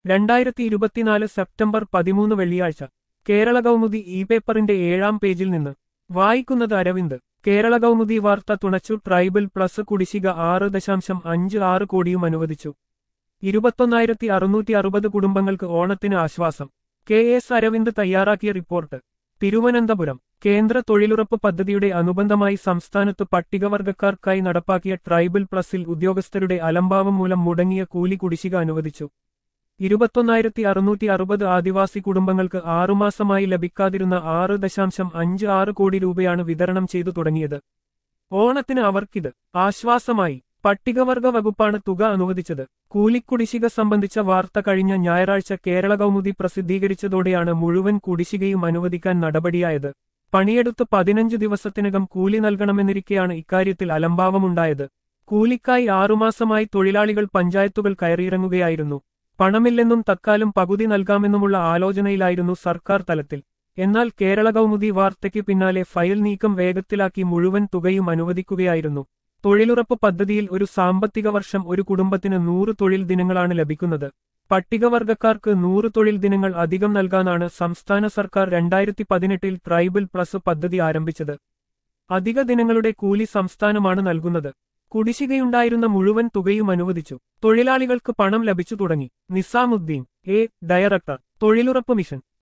രണ്ടായിരത്തി ഇരുപത്തിനാല് സെപ്റ്റംബർ പതിമൂന്ന് വെള്ളിയാഴ്ച കേരള കൗമുദി ഇ പേപ്പറിന്റെ ഏഴാം പേജിൽ നിന്ന് വായിക്കുന്നത് അരവിന്ദ് കേരള കൗമുദി വാർത്ത തുണച്ചു ട്രൈബൽ പ്ലസ് കുടിശ്ശിക ആറ് ദശാംശം അഞ്ച് ആറ് കോടിയും അനുവദിച്ചു ഇരുപത്തൊന്നായിരത്തി അറുന്നൂറ്റി അറുപത് കുടുംബങ്ങൾക്ക് ഓണത്തിന് ആശ്വാസം കെ എസ് അരവിന്ദ് തയ്യാറാക്കിയ റിപ്പോർട്ട് തിരുവനന്തപുരം കേന്ദ്ര തൊഴിലുറപ്പ് പദ്ധതിയുടെ അനുബന്ധമായി സംസ്ഥാനത്ത് പട്ടികവർഗക്കാർക്കായി നടപ്പാക്കിയ ട്രൈബൽ പ്ലസിൽ ഉദ്യോഗസ്ഥരുടെ അലംഭാവം മൂലം മുടങ്ങിയ കൂലി കുടിശ്ശിക അനുവദിച്ചു ഇരുപത്തൊന്നായിരത്തി അറുന്നൂറ്റി അറുപത് ആദിവാസി കുടുംബങ്ങൾക്ക് ആറുമാസമായി ലഭിക്കാതിരുന്ന ആറ് ദശാംശം അഞ്ച് ആറ് കോടി രൂപയാണ് വിതരണം ചെയ്തു തുടങ്ങിയത് ഓണത്തിന് അവർക്കിത് ആശ്വാസമായി പട്ടികവർഗ വകുപ്പാണ് തുക അനുവദിച്ചത് കൂലിക്കുടിശ്ശിക സംബന്ധിച്ച വാർത്ത കഴിഞ്ഞ ഞായറാഴ്ച കേരള കൗമുദി പ്രസിദ്ധീകരിച്ചതോടെയാണ് മുഴുവൻ കുടിശ്ശികയും അനുവദിക്കാൻ നടപടിയായത് പണിയെടുത്ത് പതിനഞ്ച് ദിവസത്തിനകം കൂലി നൽകണമെന്നിരിക്കെയാണ് ഇക്കാര്യത്തിൽ അലംഭാവമുണ്ടായത് കൂലിക്കായി ആറുമാസമായി തൊഴിലാളികൾ പഞ്ചായത്തുകൾ കയറിയിറങ്ങുകയായിരുന്നു പണമില്ലെന്നും തക്കാലം പകുതി നൽകാമെന്നുമുള്ള ആലോചനയിലായിരുന്നു സർക്കാർ തലത്തിൽ എന്നാൽ കേരള കൗമുദി വാർത്തയ്ക്ക് പിന്നാലെ ഫയൽ നീക്കം വേഗത്തിലാക്കി മുഴുവൻ തുകയും അനുവദിക്കുകയായിരുന്നു തൊഴിലുറപ്പ് പദ്ധതിയിൽ ഒരു സാമ്പത്തിക വർഷം ഒരു കുടുംബത്തിന് നൂറ് തൊഴിൽ ദിനങ്ങളാണ് ലഭിക്കുന്നത് പട്ടികവർഗക്കാർക്ക് നൂറ് തൊഴിൽ ദിനങ്ങൾ അധികം നൽകാനാണ് സംസ്ഥാന സർക്കാർ രണ്ടായിരത്തി പതിനെട്ടിൽ ട്രൈബൽ പ്ലസ് പദ്ധതി ആരംഭിച്ചത് അധിക ദിനങ്ങളുടെ കൂലി സംസ്ഥാനമാണ് നൽകുന്നത് കുടിശ്ശികയുണ്ടായിരുന്ന മുഴുവൻ തുകയും അനുവദിച്ചു തൊഴിലാളികൾക്ക് പണം ലഭിച്ചു തുടങ്ങി നിസാമുദ്ദീൻ എ ഡയറക്ടർ തൊഴിലുറപ്പ് മിഷൻ